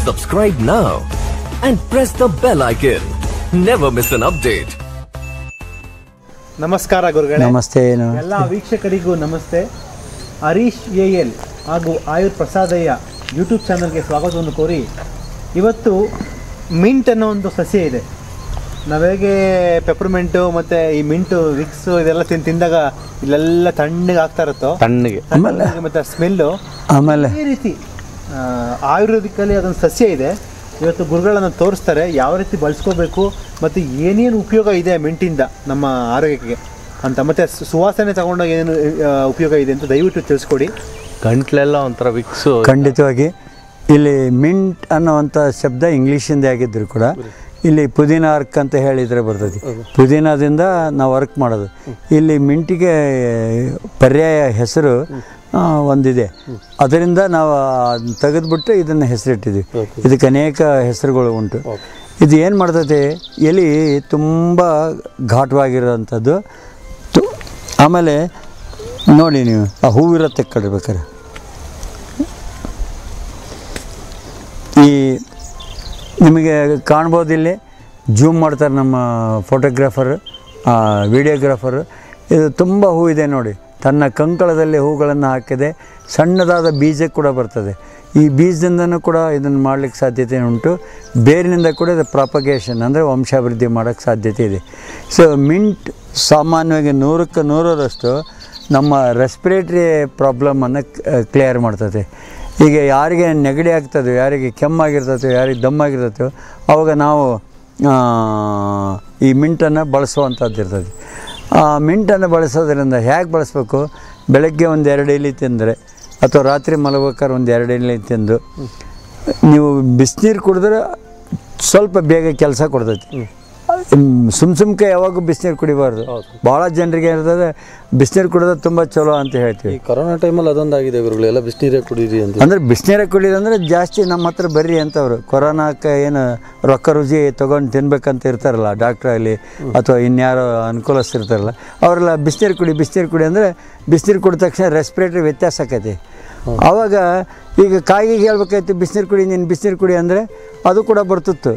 Subscribe now and press the bell icon. Never miss an update. ನಮಸ್ಕಾರ ಗುರುಗಳೇ ನಮಸ್ತೆ ಏನು ಎಲ್ಲ ವೀಕ್ಷಕರಿಗೂ ನಮಸ್ತೆ ಹರೀಶ್ ಎ ಎಲ್ ಹಾಗೂ ಆಯುರ್ ಪ್ರಸಾದಯ್ಯ ಯೂಟ್ಯೂಬ್ ಚಾನಲ್ಗೆ ಸ್ವಾಗತವನ್ನು ಕೋರಿ ಇವತ್ತು ಮಿಂಟ್ ಅನ್ನೋ ಒಂದು ಸಸ್ಯ ಇದೆ ನಾವು ಹೇಗೆ ಪೆಪರ್ಮೆಂಟು ಮತ್ತು ಈ ಮಿಂಟು ವಿಕ್ಸು ಇದೆಲ್ಲ ತಿನ್ ತಿಂದಾಗ ಇಲ್ಲೆಲ್ಲ ತಣ್ಣಗೆ ಆಗ್ತಾ ಇರುತ್ತೋ ತಣ್ಣಗೆ ಆಮೇಲೆ ಮತ್ತು ಸ್ಮೆಲ್ಲು ಆಮೇಲೆ ಈ ರೀತಿ ಆ, ಆಯುರ್ವೇದಿಕಲ್ಲಿ ಅದೊಂದು ಸಸ್ಯ ಇದೆ ಇವತ್ತು ಗುರುಗಳನ್ನ ತೋರಿಸ್ತಾರೆ ಯಾವ ರೀತಿ ಬಳಸ್ಕೋಬೇಕು ಮತ್ತು ಏನೇನು ಉಪಯೋಗ ಇದೆ ಮಿಂಟಿಂದ ನಮ್ಮ ಆರೋಗ್ಯಕ್ಕೆ ಅಂತ ಮತ್ತು ಸು- ಸುವಾಸನೆ ತಗೊಂಡಾಗ ಏನೇನು ಆ, ಉಪಯೋಗ ಇದೆ ಅಂತ ದಯವಿಟ್ಟು ತಿಳಿಸ್ಕೊಡಿ ಗಂಟ್ಲೆಲ್ಲ ಒಂಥರ ವಿಕ್ಸು ಖಂಡಿತವಾಗಿ ಇಲ್ಲಿ ಮಿಂಟ್ ಅನ್ನೋವಂಥ ಶಬ್ದ ಇಂಗ್ಲೀಷಿಂದ ಆಗಿದ್ರು ಕೂಡ ಇಲ್ಲಿ ಪುದೀನ ಅರ್ಕ್ ಅಂತ ಹೇಳಿದರೆ ಬರ್ತದೆ ಪುದೀನದಿಂದ ನಾವು ವರ್ಕ್ ಮಾಡೋದು ಇಲ್ಲಿ ಮಿಂಟಿಗೆ ಪರ್ಯಾಯ ಹೆಸರು ಆ, ಒಂದಿದೆ ಅದರಿಂದ ನಾವು ಅದನ್ನ ತೆಗೆದ್ಬಿಟ್ಟು ಇದನ್ನು ಹೆಸರಿಟ್ಟಿದ್ವಿ ಇದಕ್ಕೆ ಅನೇಕ ಹೆಸರುಗಳು ಉಂಟು ಇದು ಏನು ಮಾಡ್ತೈತೆ ಎಲೆ ತುಂಬ ಘಾಟವಾಗಿರೋವಂಥದ್ದು ತು- ಆಮೇಲೆ ನೋಡಿ ನೀವು ಆ ಹೂವಿರತ್ತೆ ಕಡಿಬೇಕಾರೆ ಈ ನಿಮಗೆ ಕಾಣ್ಬೋದು ಇಲ್ಲಿ ಜೂಮ್ ಮಾಡ್ತಾರೆ ನಮ್ಮ ಫೋಟೋಗ್ರಾಫರ್ ವಿಡಿಯೋಗ್ರಾಫರ್ ಇದು ತುಂಬ ಹೂ ಇದೆ ನೋಡಿ ತನ್ನ ಕಂಕಳದಲ್ಲಿ ಹೂಗಳನ್ನು ಹಾಕಿದೆ ಸಣ್ಣದಾದ ಬೀಜ ಕೂಡ ಬರ್ತದೆ ಈ ಬೀಜದಿಂದನೂ ಕೂಡ ಇದನ್ನು ಮಾಡಲಿಕ್ಕೆ ಸಾಧ್ಯತೆ ಉಂಟು ಬೇರಿನಿಂದ ಕೂಡ ಇದು ಪ್ರಾಪಗೇಷನ್ ಅಂದರೆ ವಂಶಾಭಿವೃದ್ಧಿ ಮಾಡೋಕ್ಕೆ ಸಾಧ್ಯತೆ ಇದೆ ಸೊ ಮಿಂಟ್ ಸಾಮಾನ್ಯವಾಗಿ ನೂರಕ್ಕೆ ನೂರರಷ್ಟು ನಮ್ಮ ರೆಸ್ಪಿರೇಟ್ರಿ ಪ್ರಾಬ್ಲಮನ್ನು ಕ್ಲಿಯರ್ ಮಾಡ್ತದೆ ಈಗ ಯಾರಿಗೆ ನೆಗಡಿ ಆಗ್ತದೆ ಯಾರಿಗೆ ಕೆಮ್ಮಾಗಿರ್ತದೆ ಯಾರಿಗೆ ದಮ್ಮಾಗಿರ್ತದೋ ಅವಾಗ ನಾವು ಆ, ಈ ಮಿಂಟನ್ನು ಬಳಸುವಂಥದ್ದು ಇರ್ತದೆ ಆ ಮಿಂಟನ್ನು ಬಳಸೋದ್ರಿಂದ ಹೇಗೆ ಬಳಸಬೇಕು ಬೆಳಗ್ಗೆ ಒಂದು ಎರಡು ಇಲಿ ತಿಂದರೆ ಅಥವಾ ರಾತ್ರಿ ಮಲಗ್ಬೇಕಾದ್ರೆ ಒಂದು ಎರಡು ಇಲಿ ತಿಂದು ನೀವು ಬಿಸಿನೀರು ಕುಡಿದ್ರೆ ಸ್ವಲ್ಪ ಬೇಗ ಕೆಲಸ ಕೊಡ್ತೈತಿ ಸುಮ್ ಸುಮ್ಕೆ ಯಾವಾಗೂ ಬಿಸಿನೀರು ಕುಡಿಬಾರ್ದು ಭಾಳ ಜನರಿಗೆ ಇರ್ತದೆ ಬಿಸಿನೀರು ಕುಡಿದ್ರೆ ತುಂಬ ಚಲೋ ಅಂತ ಹೇಳ್ತೀವಿ ಈ ಕೊರೋನಾ ಟೈಮಲ್ಲಿ ಅದೊಂದಾಗಿದೆ ಗುರುಗಳು ಎಲ್ಲ ಬಿಸಿನೀರೇ ಕುಡೀರಿ ಅಂತ ಅಂದ್ರೆ ಬಿಸಿನೀರ ಕುಡಿಯೋದಂದ್ರೆ ಜಾಸ್ತಿ ನಮ್ಮ ಹತ್ರ ಬರ್ರಿ ಅಂತವ್ರು ಕೊರೋನಾಕ್ಕೆ ಏನು ರೊಕ್ಕ ರುಜಿ ತೊಗೊಂಡು ತಿನ್ಬೇಕಂತ ಇರ್ತಾರಲ್ಲ ಡಾಕ್ಟ್ರ್ ಆಗಲಿ ಅಥವಾ ಇನ್ಯಾರೋ ಅನುಕೂಲಸ್ಥಿರ್ತಾರಲ್ಲ ಅವರೆಲ್ಲ ಬಿಸಿನೀರು ಕುಡಿ ಬಿಸಿನೀರು ಕುಡಿ ಅಂದರೆ ಬಿಸಿನೀರು ಕುಡಿದ ತಕ್ಷಣ ರೆಸ್ಪಿರೇಟ್ರಿ ವ್ಯತ್ಯಾಸ ಆಕೈತಿ ಆವಾಗ ಈಗ ಕಾಯಿಗೆ ಹೇಳ್ಬೇಕಾಯ್ತು ಬಿಸಿನೀರು ಕುಡಿ ನೀನು ಬಿಸಿನೀರು ಕುಡಿ ಅಂದರೆ ಅದು ಕೂಡ ಬರ್ತಿತ್ತು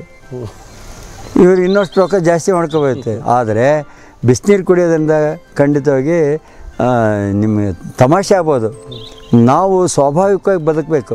ಇವ್ರು ಇನ್ನಷ್ಟು ರೊಕ್ಕ ಜಾಸ್ತಿ ಮಾಡ್ಕೋಬೇಕು ಆದರೆ ಬಿಸಿನೀರು ಕುಡಿಯೋದ್ರಿಂದ ಖಂಡಿತವಾಗಿ ಆ, ನಿಮಗೆ ತಮಾಷೆ ಆಗ್ಬೋದು ನಾವು ಸ್ವಾಭಾವಿಕವಾಗಿ ಬದುಕಬೇಕು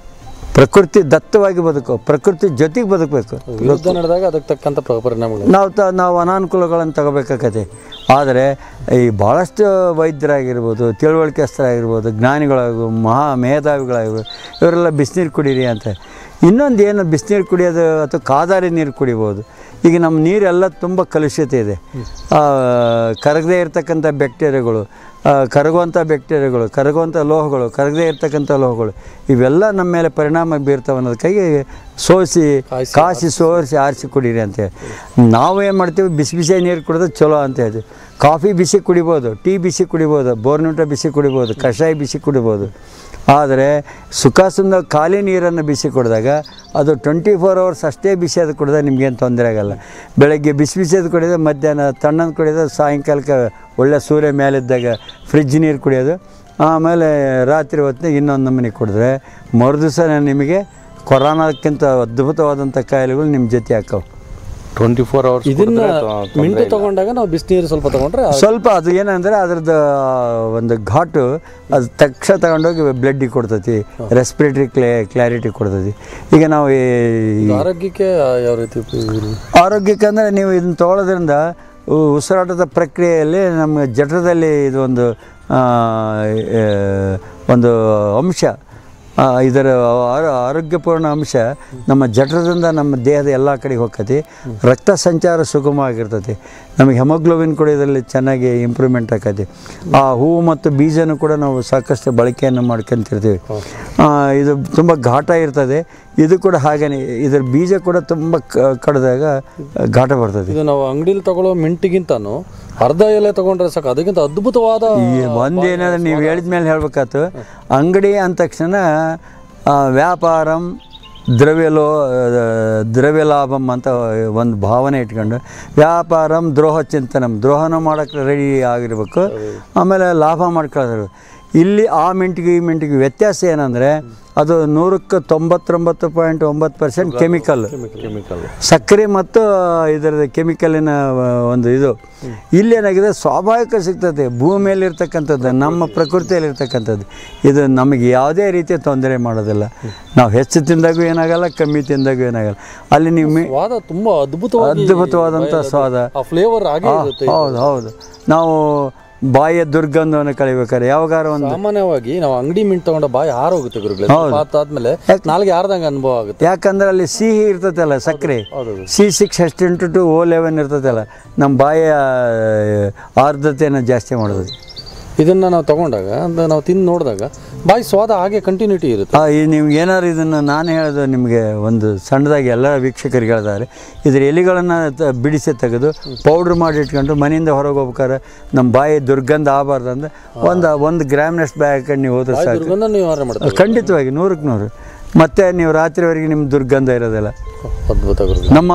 ಪ್ರಕೃತಿ ದತ್ತವಾಗಿ ಬದುಕು ಪ್ರಕೃತಿ ಜೊತೆಗೆ ಬದುಕಬೇಕು ವಿರುದ್ಧ ನಡೆದಾಗ ಅದಕ್ಕೆ ತಕ್ಕಂಥ ಪ್ರ- ಪರಿಣಾಮಗಳು ನಾವು ತ ನಾವು ಅನಾನುಕೂಲಗಳನ್ನು ತಗೋಬೇಕಾಗತ್ತೆ ಆದರೆ ಈ ಭಾಳಷ್ಟು ವೈದ್ಯರಾಗಿರ್ಬೋದು ತಿಳುವಳಿಕೆಸ್ಥರಾಗಿರ್ಬೋದು ಜ್ಞಾನಿಗಳಾಗಿ ಮಹಾ ಮೇಧಾವಿಗಳಾಗಿರ್ಬೋದು ಇವರೆಲ್ಲ ಬಿಸಿನೀರು ಕುಡೀರಿ ಅಂತ ಇನ್ನೊಂದು ಏನು ಬಿಸಿನೀರು ಕುಡಿಯೋದು ಅಥವಾ ಕಾದಾರಿ ನೀರು ಕುಡಿಬೋದು ಈಗ ನಮ್ಮ ನೀರೆಲ್ಲ ತುಂಬ ಕಲುಷಿತ ಇದೆ ಆ, ಕರಗದೇ ಇರತಕ್ಕಂಥ ಬ್ಯಾಕ್ಟೀರಿಯಾಗಳು ಆ, ಕರಗುವಂಥ ಬ್ಯಾಕ್ಟೀರಿಯಾಗಳು ಕರಗುವಂಥ ಲೋಹಗಳು ಕರಗದೇ ಇರತಕ್ಕಂಥ ಲೋಹಗಳು ಇವೆಲ್ಲ ನಮ್ಮ ಮೇಲೆ ಪರಿಣಾಮ ಬೀರ್ತಾವೆ ಅನ್ನೋದಕ್ಕಾಗಿ ಸೋಸಿ ಕಾಸಿ ಸೋರಿಸಿ ಆರಿಸಿ ಕುಡೀರಿ ಅಂತೇಳಿ ನಾವು ಏನು ಮಾಡ್ತೀವಿ ಬಿಸಿ ಬಿಸಿ ನೀರು ಕುಡಿದ್ರೆ ಚಲೋ ಅಂತ ಹೇಳ್ತೀವಿ ಕಾಫಿ ಬಿಸಿ ಕುಡಿಬೋದು ಟೀ ಬಿಸಿ ಕುಡಿಬೋದು ಬೋರ್ನೂಟ ಬಿಸಿ ಕುಡಿಬೋದು ಕಷಾಯ ಬಿಸಿ ಕುಡಿಬೋದು ಆದರೆ ಸುಖ ಸುಂದ ಖಾಲಿ ನೀರನ್ನು ಬಿಸಿ ಕುಡಿದಾಗ ಅದು ಟ್ವೆಂಟಿ ಫೋರ್ ಅವರ್ಸ್ ಅಷ್ಟೇ ಬಿಸಿ ಅದು ಕುಡಿದಾಗ ನಿಮ್ಗೇನು ತೊಂದರೆ ಆಗಲ್ಲ ಬೆಳಗ್ಗೆ ಬಿಸಿ ಬಿಸಿದು ಕುಡಿಯೋದು ಮಧ್ಯಾಹ್ನ ತಣ್ಣದು ಕುಡಿಯೋದು ಸಾಯಂಕಾಲಕ್ಕೆ ಒಳ್ಳೆ ಸೂರ್ಯ ಮೇಲಿದ್ದಾಗ ಫ್ರಿಜ್ ನೀರು ಕುಡಿಯೋದು ಆಮೇಲೆ ರಾತ್ರಿ ಹೊತ್ತಿನಾಗ ಇನ್ನೊಂದು ನಮೂನಿ ಕುಡಿದ್ರೆ ಮರುದಿವಸ ನಿಮಗೆ ಕೊರೋನಾಕ್ಕಿಂತ ಅದ್ಭುತವಾದಂಥ ಕಾಯಿಲೆಗಳು ನಿಮ್ಮ ಜೊತೆ ಹಾಕವು ಟ್ವೆಂಟಿ ಫೋರ್ ಅವರ್ಸ್ ಇದನ್ನ ಮಿಂಟು ತಗೊಂಡಾಗ ನಾವು ಬಿಸಿನೀರು ಸ್ವಲ್ಪ ತಗೊಂಡ್ರೆ ಆ- ಸ್ವಲ್ಪ ಅದು ಏನಂದರೆ ಅದ್ರದ್ದು ಒಂದು ಘಾಟು ಅದು ತಕ್ಷಣ ತಗೊಂಡೋಗಿ ಬ್ಲಡ್ಡಿಗೆ ಕೊಡ್ತೈತಿ ರೆಸ್ಪಿರೇಟ್ರಿ ಕ್ಲೇ ಕ್ಲಾರಿಟಿ ಕೊಡ್ತೈತಿ ಈಗ ನಾವು ಈ ಇದು ಆರೋಗ್ಯಕ್ಕೆ ಯಾವ ರೀತಿ ಉಪಯೋಗ? ಆರೋಗ್ಯಕ್ಕೆ ಅಂದರೆ ನೀವು ಇದನ್ನು ತೊಗೊಳೋದ್ರಿಂದ ಉ- ಉಸಿರಾಟದ ಪ್ರಕ್ರಿಯೆಯಲ್ಲಿ ನಮ್ಮ ಜಠರದಲ್ಲಿ ಇದು ಒಂದು ಆ, ಆ, ಒಂದು ಅಂಶ ಆ, ಇದರ ಆರೋ- ಆರೋಗ್ಯಪೂರ್ಣ ಅಂಶ ನಮ್ಮ ಜಠರದಿಂದ ನಮ್ಮ ದೇಹದ ಎಲ್ಲ ಕಡೆಗೆ ಹೋಗ್ತೈತಿ ರಕ್ತ ಸಂಚಾರ ಸುಗಮ ಆಗಿರ್ತೈತಿ ನಮಗೆ ಹೆಮೋಗ್ಲೋಬಿನ್ ಕುಡಿಯೋದ್ರಲ್ಲಿ ಚೆನ್ನಾಗಿ ಇಂಪ್ರೂವ್ಮೆಂಟ್ ಆಕೈತಿ ಆ ಹೂವು ಮತ್ತು ಬೀಜನೂ ಕೂಡ ನಾವು ಸಾಕಷ್ಟು ಬಳಕೆಯನ್ನು ಮಾಡ್ಕೊಂತಿರ್ತೀವಿ ಆ, ಇದು ತುಂಬ ಘಾಟ ಇರ್ತದೆ ಇದು ಕೂಡ ಹಾಗೇನೆ ಇದರ ಬೀಜ ಕೂಡ ತುಂಬ ಕ- ಕಡ್ದಾಗ ಘಾಟ ಬರ್ತದೆ ಇದು ನಾವು ಅಂಗಡಿಲಿ ತಗೊಳ್ಳೋ ಮಿಂಟಿಗಿಂತನೂ ಅರ್ಧ ಎಲೆ ತಗೊಂಡ್ರೆ ಸಾಕು ಅದಕ್ಕಿಂತ ಅದ್ಭುತವಾದ ಈ ಒಂದೇನಾದ್ರೆ ನೀವು ಹೇಳಿದ ಮೇಲೆ ಹೇಳ್ಬೇಕಾಯ್ತು ಅಂಗಡಿ ಅಂದ ತಕ್ಷಣ ಆ, ವ್ಯಾಪಾರಂ ದ್ರವ್ಯಲೋ ದ್ರವ್ಯ ಲಾಭಂ ಅಂತ ಒಂದು ಭಾವನೆ ಇಟ್ಕೊಂಡು ವ್ಯಾಪಾರಂ ದ್ರೋಹ ಚಿಂತನಂ ದ್ರೋಹನ ಮಾಡೋಕ್ಕೆ ರೆಡಿ ಆಗಿರ್ಬೇಕು ಆಮೇಲೆ ಲಾಭ ಮಾಡ್ಕೊಳ್ಳೋದು ಇಲ್ಲಿ ಆ ಮಿಂಟಿಗೆ ಈ ಮಿಂಟಿಗೆ ವ್ಯತ್ಯಾಸ ಏನಂದರೆ ಅದು ನೂರಕ್ಕೆ ತೊಂಬತ್ತೊಂಬತ್ತು ಪಾಯಿಂಟ್ ಒಂಬತ್ತು ಪರ್ಸೆಂಟ್ ಕೆಮಿಕಲ್ ಕೆಮಿಕಲ್ ಸಕ್ಕರೆ ಮತ್ತು ಇದರದ ಕೆಮಿಕಲಿನ ಒಂದು ಇದು ಇಲ್ಲೇನಾಗಿದೆ ಸ್ವಾಭಾವಿಕ ಸಿಗ್ತದೆ ಭೂಮಿಯಲ್ಲಿ ಇರ್ತಕ್ಕಂಥದ್ದು ನಮ್ಮ ಪ್ರಕೃತಿಯಲ್ಲಿ ಇರ್ತಕ್ಕಂಥದ್ದು ಇದು ನಮಗೆ ಯಾವುದೇ ರೀತಿಯ ತೊಂದರೆ ಮಾಡೋದಿಲ್ಲ ನಾವು ಹೆಚ್ಚು ತಿಂದಾಗೂ ಏನಾಗಲ್ಲ ಕಮ್ಮಿ ತಿಂದಾಗೂ ಏನಾಗಲ್ಲ ಅಲ್ಲಿ ನೀವು ಮೀ ಸ್ವಾದ ತುಂಬಾ ಅದ್ಭುತವಾಗಿ ಅದ್ಭುತವಾದಂಥ ಬಾಯಲ್ಲಿ ಸ್ವಾದ ಆ ಫ್ಲೇವರ್ ಹಾಗೆ ಆ, ಇರುತ್ತೆ ಹೌದು ಹೌದು ನಾವು ಬಾಯಿಯ ದುರ್ಗಂಧವನ್ನು ಕಳಿಬೇಕಾದ್ರೆ ಯಾವಾಗಾರ ಒಂದು ಸಾಮಾನ್ಯವಾಗಿ ನಾವು ಅಂಗಡಿ ಮಿಂಟ್ ತಗೊಂಡ ಬಾಯಿ ಹಾರೋಗುತ್ತೆ ಗುರುಗಳೇ ಹೌದು. ಆದ್ಮೇಲೆ ನಾಲ್ಗೆ ಯಾರ್ದಂಗ ಅನುಭವ ಆಗುತ್ತೆ ಯಾಕಂದ್ರೆ ಅಲ್ಲಿ ಸಿಹಿ ಇರ್ತೈತಲ್ಲ ಸಕ್ಕರೆ ಹೌದು. ಸಿ ಸಿಕ್ಸ್ ಅಷ್ಟು ಟು ಓ ಲೆವೆನ್ ಇರ್ತೈತಲ್ಲ ನಮ್ಮ ಬಾಯಿಯ ಆರ್ದ್ರತೆಯನ್ನು ಜಾಸ್ತಿ ಮಾಡೋದು ಇದನ್ನ ನಾವು ತಗೊಂಡಾಗ ಅಂದ್ರೆ ನಾವು ತಿಂದು ನೋಡಿದಾಗ ಬಾಯಿ ಸ್ವಾದ ಹಾಗೆ ಕಂಟಿನ್ಯೂಟಿ ಇರುತ್ತೆ ಆ, ಈ ನೀವು ಏನಾದ್ರು ಇದನ್ನು ನಾನು ಹೇಳೋದು ನಿಮಗೆ ಒಂದು ಸಣ್ಣದಾಗಿ ಎಲ್ಲ ವೀಕ್ಷಕರಿಗೆ ಹೇಳಿದ್ದಾರೆ ಇದ್ರ ಎಲೆಗಳನ್ನು ತ- ಬಿಡಿಸಿ ತೆಗೆದು ಪೌಡ್ರ್ ಮಾಡಿ ಇಟ್ಕೊಂಡು ಮನೆಯಿಂದ ಹೊರಗೆ ಹೋಗ್ಬೇಕಾದ್ರೆ ನಮ್ಮ ಬಾಯಿ ದುರ್ಗಂಧ ಆಗಬಾರ್ದು ಅಂದ್ರೆ ಒಂದು ಒಂದು ಗ್ರಾಮ್ನಷ್ಟು ಬ್ಯಾಗ್ ಹಾಕೊಂಡು ನೀವು ಹೋದ್ರೆ ಸಾಕು ದುರ್ಗಂಧ ನೀವು ಆರ್ಡರ್ ಮಾಡ್ತೀವಿ ಖಂಡಿತವಾಗಿ ನೂರಕ್ಕೆ ನೂರು ಮತ್ತು ನೀವು ರಾತ್ರಿವರೆಗೆ ನಿಮ್ಮ ದುರ್ಗಂಧ ಇರೋದಿಲ್ಲ ಅದ್ಭುತ ಗುರುಗಳೇ ನಮ್ಮ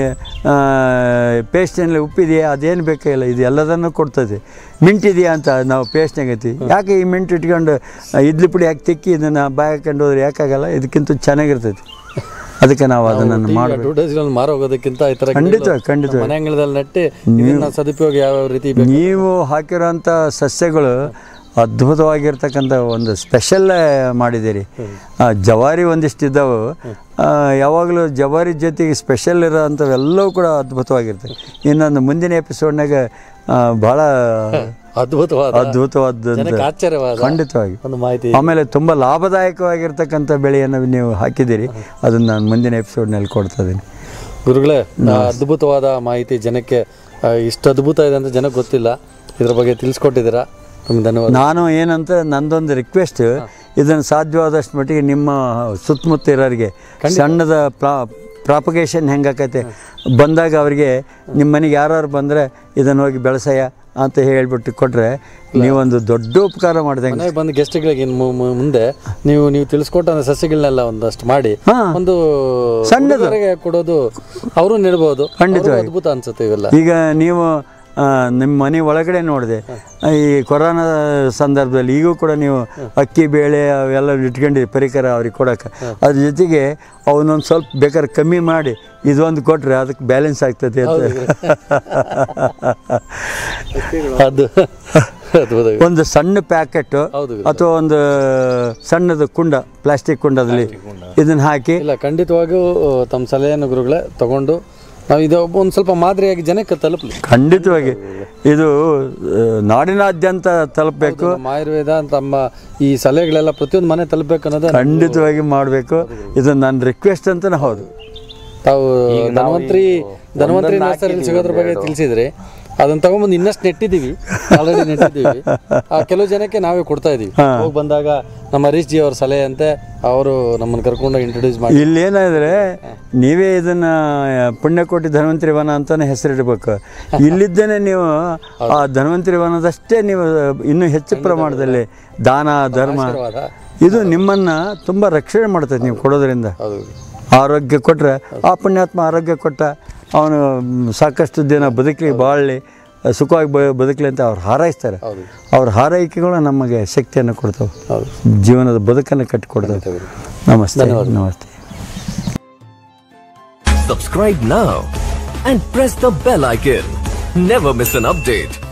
ಪೇಸ್ಟ್ನಲ್ಲಿ ಉಪ್ಪಿದೆಯಾ ಅದೇನು ಬೇಕಾಗಿಲ್ಲ ಇದು ಎಲ್ಲದನ್ನು ಕೊಡ್ತದೆ ಮಿಂಟ್ ಇದೆಯಾ ಅಂತ ನಾವು ಪೇಸ್ಟ್ನಾಗ ಐತಿ ಯಾಕೆ ಈ ಮಿಂಟ್ ಇಟ್ಕೊಂಡು ಆ, ಇಡ್ಲಿ ಪುಡಿ ಹಾಕಿ ತಿಕ್ಕಿ ಇದನ್ನು ಬಾಯಿ ಹಾಕೊಂಡು ಹೋದ್ರೆ ಯಾಕಾಗಲ್ಲ ಇದಕ್ಕಿಂತ ಚೆನ್ನಾಗಿರ್ತೈತಿ ಅದಕ್ಕೆ ನಾವು ಅದನ್ನು ಮಾಡಬೇಕು ಅಡ್ವರ್ಟೈಸ್ಗಳನ್ನು ಮಾರೋಗೋದಕ್ಕಿಂತ ಈ ತರ ಖಂಡಿತ, ಗಿಡಗಳು ಖಂಡಿತ. ನಮ್ಮ ಮನೆ ಅಂಗಳದಲ್ಲಿ ನೆಟ್ಟಿ ಇದನ್ನ ಸದುಪಯೋಗ ಯಾವ ರೀತಿ ಬೇಕು ನೀವು ಹಾಕಿರೋಂಥ ಸಸ್ಯಗಳು ಅದ್ಭುತವಾಗಿರ್ತಕ್ಕಂಥ ಒಂದು ಸ್ಪೆಷಲ್ ಮಾಡಿದ್ದೀರಿ ಆ, ಜವಾರಿ ಒಂದಿಷ್ಟು ಇದ್ದಾವೆ ಆ, ಯಾವಾಗಲೂ ಜವಾರಿ ಜೊತೆಗೆ ಸ್ಪೆಷಲ್ ಇರೋ ಅಂಥವೆಲ್ಲವೂ ಕೂಡ ಅದ್ಭುತವಾಗಿರ್ತವೆ ಇನ್ನೊಂದು ಮುಂದಿನ ಎಪಿಸೋಡ್ನಾಗ ಭಾಳ ಅದ್ಭುತವಾದ ಅದ್ಭುತವಾದ ಜನಕ್ಕೆ ಆಶ್ಚರ್ಯವಾದ ಖಂಡಿತವಾಗಿ ಒಂದು ಮಾಹಿತಿ ಆಮೇಲೆ ತುಂಬ ಲಾಭದಾಯಕವಾಗಿರ್ತಕ್ಕಂಥ ಬೆಳೆಯನ್ನು ನೀವು ಹಾಕಿದ್ದೀರಿ ಅದನ್ನು ನಾನು ಮುಂದಿನ ಎಪಿಸೋಡ್ನಲ್ಲಿ ಕೊಡ್ತಾ ಇದ್ದೀನಿ ಗುರುಗಳೇ ಆ ಅದ್ಭುತವಾದ ಮಾಹಿತಿ ಜನಕ್ಕೆ ಆ, ಇಷ್ಟು ಅದ್ಭುತ ಇದೆ ಅಂತ ಜನಕ್ಕೆ ಗೊತ್ತಿಲ್ಲ ಇದ್ರ ಬಗ್ಗೆ ತಿಳಿಸ್ಕೊಟ್ಟಿದ್ದೀರಾ ನಿಮ್ಗೆ ಧನ್ಯವಾದ ನಾನು ಏನಂತ ನಂದೊಂದು ರಿಕ್ವೆಸ್ಟ್ ಇದನ್ನು ಸಾಧ್ಯವಾದಷ್ಟು ಮಟ್ಟಿಗೆ ನಿಮ್ಮ ಸುತ್ತಮುತ್ತ ಇರೋರಿಗೆ ಸಣ್ಣದ ಪ್ರಾ ಪ್ರಾಪಗೇಷನ್ ಹೆಂಗಾಕೈತೆ ಬಂದಾಗ ಅವರಿಗೆ ನಿಮ್ಮ ಮನೆಗೆ ಯಾರು ಬಂದರೆ ಇದನ್ನು ಹೋಗಿ ಬೆಳೆಸಯ್ಯ ಅಂತ ಹೇಳಿಬಿಟ್ಟು ಕೊಟ್ಟರೆ ನೀವೊಂದು ದೊಡ್ಡ ಉಪಕಾರ ಮಾಡ್ದಂಗೆ ಮನೆಗೆ ಬಂದ ಗೆಸ್ಟ್ಗಳಿಗೆ ಇನ್ನು ಮು- ಮು- ಮುಂದೆ ನೀವು ನೀವು ತಿಳಿಸ್ಕೊಟ್ಟ ಸಸ್ಯಗಳನ್ನೆಲ್ಲ ಒಂದಷ್ಟು ಮಾಡಿ ಹಾ. ಒಂದು ಸಣ್ಣದು. ಉಡುಗೊರೆಗೆ ಕೊಡೋದು ಅವರು ನೀಡಬಹುದು ಖಂಡಿತವಾಗಿ. ಅದ್ಭುತ ಅನ್ಸುತ್ತೆ ಇವೆಲ್ಲ ಈಗ ನೀವು ಆ, ನಿಮ್ಮ ಮನೆ ಒಳಗಡೆ ನೋಡಿದೆ ಈ ಕೊರೋನಾ ಸಂದರ್ಭದಲ್ಲಿ ಈಗೂ ಕೂಡ ನೀವು ಅಕ್ಕಿ ಬೇಳೆ ಅವೆಲ್ಲ ಇಟ್ಕೊಂಡಿರಿ ಪರಿಕರ ಅವ್ರಿಗೆ ಕೊಡೋಕೆ ಅದ್ರ ಜೊತೆಗೆ ಅವನೊಂದು ಸ್ವಲ್ಪ ಬೇಕಾದ್ರೆ ಕಮ್ಮಿ ಮಾಡಿ ಇದೊಂದು ಕೊಟ್ಟರೆ ಅದಕ್ಕೆ ಬ್ಯಾಲೆನ್ಸ್ ಆಗ್ತದೆ ಅಂತ ಅದು ಅದ್ಭುತ ಒಂದು ಸಣ್ಣ ಪ್ಯಾಕೆಟ್ ಹೌದು ಅಥವಾ ಒಂದು ಸಣ್ಣದು ಕುಂಡ ಪ್ಲಾಸ್ಟಿಕ್ ಕುಂಡದಲ್ಲಿ ಇದನ್ನ ಹಾಕಿ ಇಲ್ಲ ಖಂಡಿತವಾಗಿಯೂ ತಮ್ಮ ಸಲಹೆಯನ್ನು ಗುರುಗಳೇ ತಗೊಂಡು ನಾವು ಇದು ಒಂದು ಸ್ವಲ್ಪ ಮಾದರಿಯಾಗಿ ಜನಕ್ಕೆ ತಲುಪಲಿ ಖಂಡಿತವಾಗಿ ಇದು ಆ, ನಾಡಿನಾದ್ಯಂತ ತಲುಪಬೇಕು ನಮ್ಮ ಆಯುರ್ವೇದ ತಮ್ಮ ಈ ಸಲಹೆಗಳೆಲ್ಲ ಪ್ರತಿಯೊಂದು ಮನೆ ತಲುಪಬೇಕು ಅನ್ನೋದೇ ಖಂಡಿತವಾಗಿ ಮಾಡಬೇಕು ಇದು ನನ್ನ ರಿಕ್ವೆಸ್ಟ್ ಅಂತಲೇ ಹೌದು ತಾವು ಧನ್ವಂತ್ರಿ ಧನ್ವಂತ್ರಿ ನರ್ಸರಿ ಸಿಗೋದ್ರ ಬಗ್ಗೆ ತಿಳಿಸಿದ್ರಿ ಅದನ್ನ ತಗೊಂಬಂದು ಇನ್ನಷ್ಟು ನೆಟ್ಟಿದ್ದೀವಿ ಆಲ್ರೆಡಿ ನೆಟ್ಟಿದ್ದೀವಿ ಆ ಕೆಲವು ಜನಕ್ಕೆ ನಾವೇ ಕೊಡ್ತಾ ಇದೀವಿ ಹೋಗಿ ಬಂದಾಗ ನಮ್ಮ ಹರೀಶ್ ಜಿ ಅವ್ರ ಸಲಹೆ ಅಂತೆ ಅವರು ನಮ್ಮನ್ನು ಕರ್ಕೊಂಡು ಇಂಟ್ರೊಡ್ಯೂಸ್ ಮಾಡಿ ಇಲ್ಲೇನಾದ್ರೆ ನೀವೇ ಇದನ್ನ ಪುಣ್ಯಕೋಟಿ ಧನ್ವಂತರಿ ವನ ಅಂತಾನೆ ಹೆಸರಿಡಬೇಕು ಇಲ್ಲಿದ್ದೇನೆ ನೀವು ಆ ಧನ್ವಂತರಿ ವನದಷ್ಟೇ ನೀವು ಇನ್ನೂ ಹೆಚ್ಚು ಪ್ರಮಾಣದಲ್ಲಿ ದಾನ ಧರ್ಮ ಆಶೀರ್ವಾದ. ಇದು ನಿಮ್ಮನ್ನ ತುಂಬ ರಕ್ಷಣೆ ಮಾಡ್ತದೆ ನೀವು ಕೊಡೋದ್ರಿಂದ ಹೌದು ಆರೋಗ್ಯ ಕೊಟ್ಟರೆ ಆ ಪುಣ್ಯಾತ್ಮ ಆರೋಗ್ಯ ಕೊಟ್ಟ ಅವನು ಸಾಕಷ್ಟು ದಿನ ಬದುಕಲಿ ಬಾಳಲಿ ಸುಖವಾಗಿ ಬ- ಬದುಕಲಿ ಅಂತ ಅವ್ರು ಹಾರೈಸ್ತಾರೆ ಹೌದು ಅವ್ರ ಹಾರೈಕೆಗಳು ನಮಗೆ ಶಕ್ತಿಯನ್ನು ಕೊಡ್ತವೆ ಹೌದು ಜೀವನದ ಬದುಕನ್ನು ಕಟ್ಟಿಕೊಡ್ತವೆ ನಮಸ್ತೆ ನಮಸ್ತೆ Subscribe now and press the bell icon. Never miss an update.